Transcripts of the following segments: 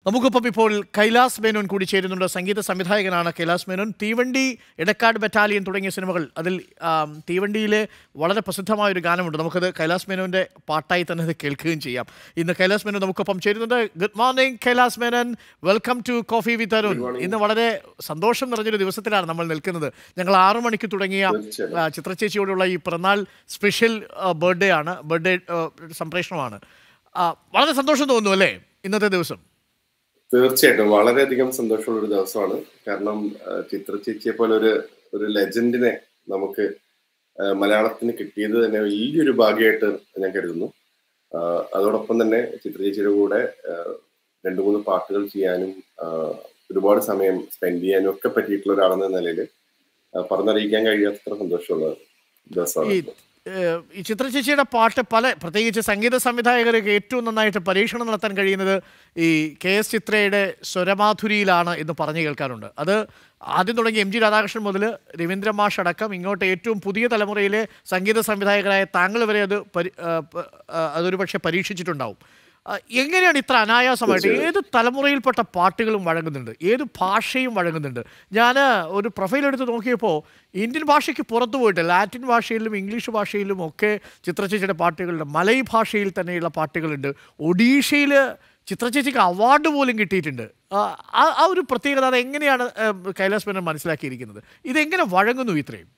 നമുക്കൊപ്പം ഇപ്പോൾ കൈലാസ് മേനോൻ കൂടി ചേരുന്നുണ്ട് സംഗീത സംവിധായകനാണ് കൈലാസ് മേനോൻ തീവണ്ടി ഇടക്കാട് ബറ്റാലിയൻ തുടങ്ങിയ സിനിമകൾ അതിൽ ആം, തീവണ്ടിയിലെ വളരെ പ്രസിദ്ധമായ ഒരു ഗാനമുണ്ട് നമുക്കത് കൈലാസ് മേനോന്റെ പാട്ടായി തന്നെ അത് കേൾക്കുകയും ചെയ്യാം ഇന്ന് കൈലാസ് മേനോൻ നമുക്കൊപ്പം ചേരുന്നുണ്ട് good morning Kailas Menon welcome to coffee with Arun ഇന്ന് വളരെ സന്തോഷം നിറഞ്ഞൊരു ദിവസത്തിലാണ് നമ്മൾ നിൽക്കുന്നത് ഞങ്ങൾ ആറു മണിക്ക് തുടങ്ങിയ തീർച്ചയായും. ആ, ചിത്രചേച്ചിയോടുള്ള ഈ പിറന്നാൾ സ്പെഷ്യൽ ബർത്ത്ഡേ ആണ് ബർത്ത്ഡേ സംപ്രേഷണമാണ് ആ, വളരെ സന്തോഷം തോന്നുന്നു അല്ലേ ഇന്നത്തെ ദിവസം തീർച്ചയായിട്ടും വളരെയധികം സന്തോഷമുള്ള ഒരു ദിവസമാണ് കാരണം ആ, ചിത്ര ചേച്ചിയെ പോലെ ഒരു ഒരു ലെജൻഡിനെ നമുക്ക് ആ, മലയാളത്തിന് കിട്ടിയത് തന്നെ വലിയൊരു ഭാഗ്യമായിട്ട് ഞാൻ കരുതുന്നു ആ, അതോടൊപ്പം തന്നെ ചിത്ര ചേച്ചിയുടെ കൂടെ ആ, രണ്ട് മൂന്ന് പാട്ടുകൾ ചെയ്യാനും ആ, ഒരുപാട് സമയം സ്പെൻഡ് ചെയ്യാനും ഒക്കെ പറ്റിയിട്ടുള്ള ഒരാളെന്ന നിലയിൽ പറഞ്ഞറിയിക്കാൻ കഴിയാത്തത്ര സന്തോഷമുള്ള ഈ ദിവസമാണ് ഏഹ്, ഈ ചിത്രചേച്ചിയുടെ പാട്ട് പല പ്രത്യേകിച്ച് സംഗീത സംവിധായകർക്ക് ഏറ്റവും നന്നായിട്ട് പരീക്ഷണം നടത്താൻ കഴിയുന്നത് ഈ കെ എസ് ചിത്രയുടെ സ്വരമാധുരിയിലാണ് എന്ന് പറഞ്ഞു കേൾക്കാറുണ്ട് അത് ആദ്യം തുടങ്ങി എം ജി രാധാകൃഷ്ണൻ മുതൽ രവീന്ദ്ര മാഷ് അടക്കം ഇങ്ങോട്ട് ഏറ്റവും പുതിയ തലമുറയിലെ സംഗീത സംവിധായകരായ താങ്കൾ വരെ അത് പരി ആ, പ- ആ, അതൊരു പക്ഷേ പരീക്ഷിച്ചിട്ടുണ്ടാവും ആ, എങ്ങനെയാണ് ഇത്ര അനായാസമായിട്ട് ഏത് തലമുറയിൽപ്പെട്ട പാട്ടുകളും വഴങ്ങുന്നുണ്ട് ഏത് ഭാഷയും വഴങ്ങുന്നുണ്ട് ഞാൻ ഒരു പ്രൊഫൈൽ എടുത്ത് നോക്കിയപ്പോൾ ഇന്ത്യൻ ഭാഷയ്ക്ക് പുറത്തു പോയിട്ട് ലാറ്റിൻ ഭാഷയിലും ഇംഗ്ലീഷ് ഭാഷയിലും ഒക്കെ ചിത്രചേച്ചിയുടെ പാട്ടുകളുണ്ട് മലയ് ഭാഷയിൽ തന്നെയുള്ള പാട്ടുകളുണ്ട് ഒഡീഷയിൽ ചിത്രചേച്ചിക്ക് അവാർഡ് പോലും കിട്ടിയിട്ടുണ്ട് ആ, ആ ആ ഒരു പ്രത്യേകത അത് എങ്ങനെയാണ് ഏ, കൈലാസ് മേനോൻ മനസ്സിലാക്കിയിരിക്കുന്നത് ഇതെങ്ങനെ വഴങ്ങുന്നു ഇത്രയും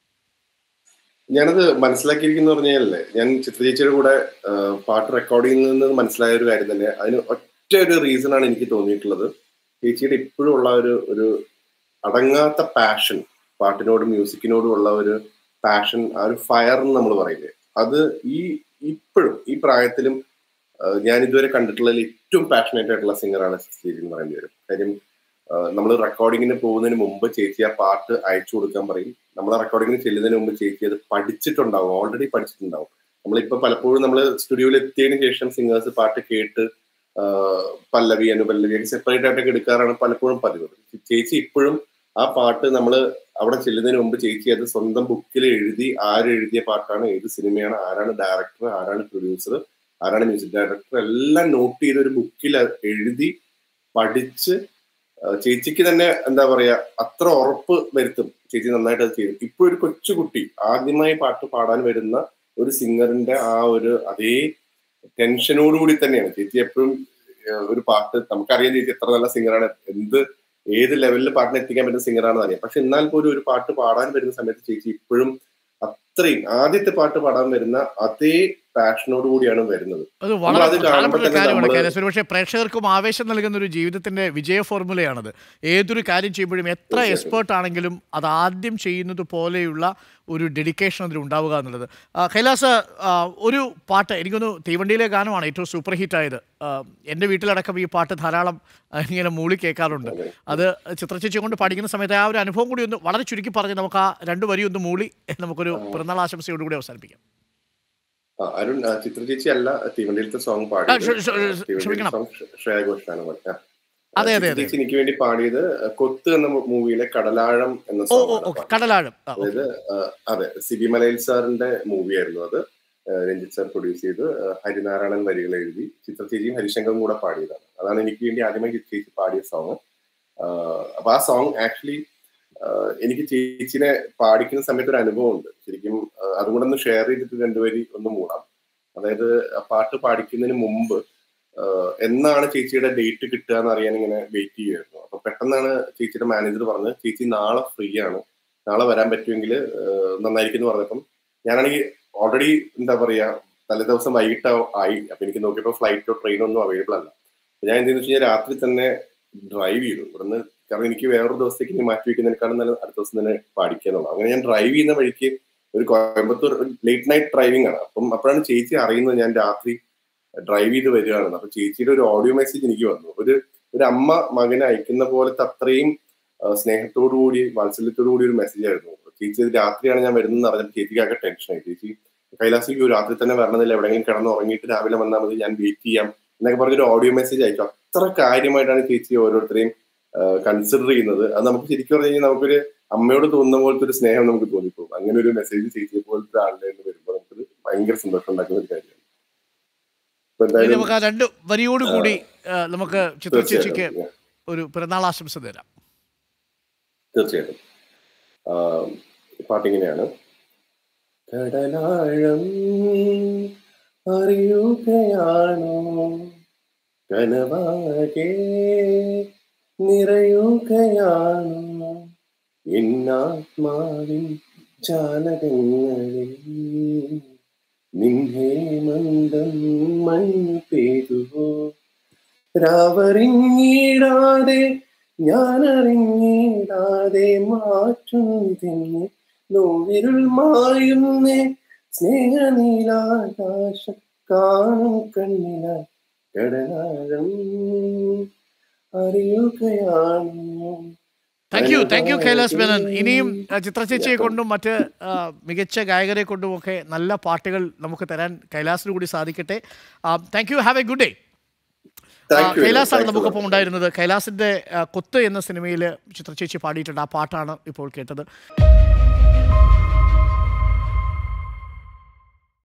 ഞാനത് മനസ്സിലാക്കിയിരിക്കുന്ന പറഞ്ഞാലേ ഞാൻ ചിത്രചേച്ചിയുടെ കൂടെ ആ, പാട്ട് റെക്കോർഡ് ചെയ്യുന്നതെന്ന് മനസ്സിലായ ഒരു കാര്യം തന്നെ അതിന് ഒറ്റ ഒരു റീസൺ ആണ് എനിക്ക് തോന്നിയിട്ടുള്ളത് ചേച്ചിയുടെ ഇപ്പോഴും ഉള്ള ഒരു ഒരു അടങ്ങാത്ത പാഷൻ പാട്ടിനോടും മ്യൂസിക്കിനോടും ഉള്ള ഒരു പാഷൻ ആ ഒരു ഫയർ എന്ന് നമ്മൾ പറയില്ലേ അത് ഈ ഇപ്പോഴും ഈ പ്രായത്തിലും ആ, ഞാൻ ഇതുവരെ കണ്ടിട്ടുള്ളതിൽ ഏറ്റവും പാഷനേറ്റ് ആയിട്ടുള്ള സിംഗറാണ് ചേച്ചി എന്ന് പറയേണ്ടി വരും കാര്യം നമ്മൾ റെക്കോർഡിങ്ങിന് പോകുന്നതിന് മുമ്പ് ചേച്ചി ആ പാട്ട് അയച്ചു കൊടുക്കാൻ പറയും നമ്മൾ ആ റെക്കോർഡിങ്ങിന് ചെല്ലുന്നതിന് മുമ്പ് ചേച്ചി അത് പഠിച്ചിട്ടുണ്ടാവും ഓൾറെഡി പഠിച്ചിട്ടുണ്ടാവും നമ്മളിപ്പോ പലപ്പോഴും നമ്മൾ സ്റ്റുഡിയോയിൽ എത്തിയതിനു ശേഷം സിംഗേഴ്സ് പാട്ട് കേട്ട് ആ, പല്ലവി അനുപല്ലവി ഒക്കെ സെപ്പറേറ്റ് ആയിട്ടൊക്കെ എടുക്കാറാണ് പലപ്പോഴും പതിവ് ചേച്ചി ഇപ്പോഴും ആ പാട്ട് നമ്മൾ അവിടെ ചെല്ലുന്നതിന് മുമ്പ് ചേച്ചി അത് സ്വന്തം ബുക്കിൽ എഴുതി ആര് എഴുതിയ പാട്ടാണ് ഏത് സിനിമയാണ് ആരാണ് ഡയറക്ടർ ആരാണ് പ്രൊഡ്യൂസർ ആരാണ് മ്യൂസിക് ഡയറക്ടർ എല്ലാം നോട്ട് ചെയ്ത് ഒരു ബുക്കിൽ എഴുതി പഠിച്ച് ആ, ചേച്ചിക്ക് തന്നെ എന്താ പറയാ അത്ര ഉറപ്പ് വരുത്തും ചേച്ചി നന്നായിട്ട് അത് ചെയ്തു ഇപ്പൊ ഒരു കൊച്ചുകുട്ടി ആദ്യമായി പാട്ട് പാടാൻ വരുന്ന ഒരു സിംഗറിന്റെ ആ ഒരു അതേ ടെൻഷനോടുകൂടി തന്നെയാണ് ചേച്ചി എപ്പോഴും ഒരു പാട്ട് നമുക്കറിയാം ചേച്ചി എത്ര നല്ല സിംഗറാണ് എന്ത് ഏത് ലെവലിൽ പാട്ടിനെ എത്തിക്കാൻ പറ്റുന്ന സിംഗറാണെന്ന് അറിയാം പക്ഷെ എന്നാൽ പോലും ഒരു പാട്ട് പാടാൻ വരുന്ന സമയത്ത് ചേച്ചി ഇപ്പോഴും അത്രയും ആദ്യത്തെ പാട്ട് പാടാൻ വരുന്ന അതേ പാഷനോട് കൂടിയാണ് വരുന്നത് അത് നമ്മൾ വളരെ അത് പ്രധാനപ്പെട്ട കാണുമ്പോൾ ഒരു തന്നെ കാര്യമാണ് നമ്മള് കൈലാസ് ഒരുപക്ഷെ പ്രേക്ഷകർക്കും ആവേശം നൽകുന്ന ഒരു ജീവിതത്തിന്റെ വിജയ ഫോർമുലയാണത് ഏതൊരു കാര്യം ചെയ്യുമ്പോഴും എത്ര തീർച്ചയായിട്ടും. എക്സ്പേർട്ട് ആണെങ്കിലും അത് ആദ്യം ചെയ്യുന്നത് പോലെയുള്ള ഒരു ഡെഡിക്കേഷൻ അതിൽ ഉണ്ടാവുക എന്നുള്ളത് ആ, കൈലാസ് ആ, ഒരു പാട്ട് എനിക്കൊന്ന് തീവണ്ടിയിലെ ഗാനമാണ് ഏറ്റവും സൂപ്പർ ഹിറ്റ് ആയത് ആ, എൻ്റെ വീട്ടിലടക്കം ഈ പാട്ട് ധാരാളം ആ, ഇങ്ങനെ മൂളി കേൾക്കാറുണ്ട് അതെ. അത് ചിത്രചേച്ചി കൊണ്ട് പഠിക്കുന്ന സമയത്ത് ആ ഒരു അനുഭവം കൂടി ഒന്ന് വളരെ ചുരുക്കി പറഞ്ഞ് നമുക്ക് ആ രണ്ട് വരി ഒന്ന് മൂളി നമുക്കൊരു പിറന്നാൾ ആശംസയോടുകൂടി അവസാനിപ്പിക്കാം ആ, അരുൺ ആ, ചിത്ര ചേച്ചി അല്ല തീവണ്ടിയിലത്തെ സോങ് ആ, പാടിയത് ക്ഷ- ക്ഷ- തീവണ്ടിയിലത്തെ ക്ഷമിക്കണം. song ഷ- ശ്രേയ ഘോഷാണ് പാടിയത്. ആ. അതെ, ചിത്ര അതെ, അതെ. ചേച്ചി എനിക്ക് വേണ്ടി പാടിയത് കൊത്ത് എന്ന മൂവിയിലെ കടലാഴം എന്ന ഓ സോങ് ഓ ഓ കടലാഴം ആ, ഓ. അതായത് ആ, അതെ സിബി മലയിൽ സാറിന്റെ മൂവിയായിരുന്നു അത് ആ, രഞ്ജിത്ത് സാർ പ്രൊഡ്യൂസ് ചെയ്ത് ആ, ഹരിനാരായണൻ വരികൾ എഴുതി ചിത്ര ചേച്ചിയും ഹരിശങ്കറും കൂടെ പാടിയതാണ് അതാണ് എനിക്ക് വേണ്ടി ആദ്യമായി ചിത്ര ചേച്ചി പാടിയ സോങ് അപ്പൊ ആ സോങ് ആക്ച്വലി എനിക്ക് ചേച്ചിനെ പാടിക്കുന്ന സമയത്ത് ഒരു അനുഭവം ഉണ്ട് ശരിക്കും ആ, അതും കൂടെ ഒന്ന് ഷെയർ ചെയ്തിട്ട് രണ്ടുപേരി ഒന്ന് മൂടാം അതായത് ആ പാട്ട് പാടിക്കുന്നതിന് മുമ്പ് ആ, എന്നാണ് ചേച്ചിയുടെ ഡേറ്റ് കിട്ടുക എന്ന് അറിയാൻ ഇങ്ങനെ വെയിറ്റ് ചെയ്യുമായിരുന്നു അപ്പൊ പെട്ടെന്നാണ് ചേച്ചിയുടെ മാനേജർ പറഞ്ഞത് ചേച്ചി നാളെ ഫ്രീ ആണ് നാളെ വരാൻ പറ്റുമെങ്കിൽ നന്നായിരിക്കും എന്ന് പറഞ്ഞപ്പം ഞാനാണെങ്കിൽ ഓൾറെഡി എന്താ പറയാ തലേദിവസം വൈകിട്ട് ആയി അപ്പൊ എനിക്ക് നോക്കിയപ്പോൾ ഫ്ലൈറ്റോ ട്രെയിനോ ഒന്നും അവൈലബിൾ അല്ല അപ്പൊ ഞാൻ എന്തെന്ന് വെച്ച് കഴിഞ്ഞാൽ രാത്രി തന്നെ ഡ്രൈവ് ചെയ്തു ഇവിടുന്ന് കാരണം എനിക്ക് വേറൊരു ദിവസത്തേക്ക് ഇനി മാറ്റി വെക്കുന്നതിനേക്കാളും നല്ല അടുത്ത ദിവസം തന്നെ പാടിക്കാന്നുള്ളത് അങ്ങനെ ഞാൻ ഡ്രൈവ് ചെയ്യുന്ന വഴിക്ക് ഒരു കോയമ്പത്തൂർ ലേറ്റ് നൈറ്റ് ഡ്രൈവിംഗ് ആണ് അപ്പം അപ്പോഴാണ് ചേച്ചി അറിയുന്നത് ഞാൻ രാത്രി ഡ്രൈവ് ചെയ്ത് വരികയാണെന്ന് അപ്പൊ ചേച്ചിയുടെ ഒരു ഓഡിയോ മെസ്സേജ് എനിക്ക് വന്നു ഒരു ഒരു അമ്മ മകനെ അയക്കുന്ന പോലത്തെ അത്രയും ആ, സ്നേഹത്തോടു കൂടി വാത്സല്യത്തോടു കൂടി ഒരു മെസ്സേജ് ആയിരുന്നു ചേച്ചി ഇത് രാത്രിയാണ് ഞാൻ വരുന്നത് അറിഞ്ഞപ്പോൾ ചേച്ചിക്ക് ആകെ ടെൻഷനായി ചേച്ചി കൈലാസിക്ക് രാത്രി തന്നെ വരണമെന്നില്ല എവിടെയെങ്കിലും കിടന്ന് ഉറങ്ങിയിട്ട് രാവിലെ വന്നാൽ മതി ഞാൻ വെയിറ്റ് ചെയ്യാം എന്നൊക്കെ പറഞ്ഞൊരു ഓഡിയോ മെസ്സേജ് അയച്ചു അത്ര കാര്യമായിട്ടാണ് ചേച്ചി ഓരോരുത്തരെയും കൺസിഡർ ചെയ്യുന്നത് അത് നമുക്ക് ശരിക്കും പറഞ്ഞു കഴിഞ്ഞാൽ നമുക്കൊരു അമ്മയോട് തോന്നുന്ന പോലത്തെ ഒരു സ്നേഹം നമുക്ക് തോന്നിപ്പോകും അങ്ങനെ ഒരു മെസ്സേജ് ചേച്ചിയെ പോലത്തെ ആളുടെ കയ്യിൽ നിന്ന് വരുമ്പോൾ നമുക്കൊരു ഭയങ്കര സന്തോഷം ഉണ്ടാക്കുന്ന ഒരു കാര്യമാണ് അപ്പൊ ഇനി എന്തായാലും നമുക്ക് ആ രണ്ട് വരിയോടുകൂടി ആ, നമുക്ക് ചിത്ര ചേച്ചിക്ക് തീർച്ചയായിട്ടും ഒരു പിറന്നാൾ ആശംസ തരാം തീർച്ചയായിട്ടും ആ, ഈ പാട്ടിങ്ങനെയാണ് കടലാഴം അറിയുകയാണോ കനവാകെ നിറയുകയാണോ എന്നാത്മാവിൻ ജാലകങ്ങളിൽ നിന്നെ മന്ദം മഞ്ഞു പെയ്തുവോ രാവറിഞ്ഞിടാതെ ഞാനറിഞ്ഞിടാതെ മാറ്റുന്നിതെന്നെ നോവിരുൾ മായുന്നേ സ്നേഹനീലാകാശം കാണും കണ്ണില കടലാഴം അറിയുകയാണോ thank you thank you Kailas Menon ഇനിയും ആ, ചിത്ര ചേച്ചിയെ കൊണ്ടും മറ്റ് ആ, മികച്ച ഗായകരെ കൊണ്ടും ഒക്കെ നല്ല പാട്ടുകൾ നമുക്ക് തരാൻ കൈലാസിന് കൂടി സാധിക്കട്ടെ thank you have a good day Thank you. കൈലാസാണ് Thanks a lot. നമുക്കൊപ്പം ഉണ്ടായിരുന്നത് കൈലാസിന്റെ ആ, കൊത്ത് എന്ന സിനിമയിൽ ചിത്ര ചേച്ചി പാടിയിട്ടുണ്ട് ആ പാട്ടാണ് ഇപ്പോൾ കേട്ടത്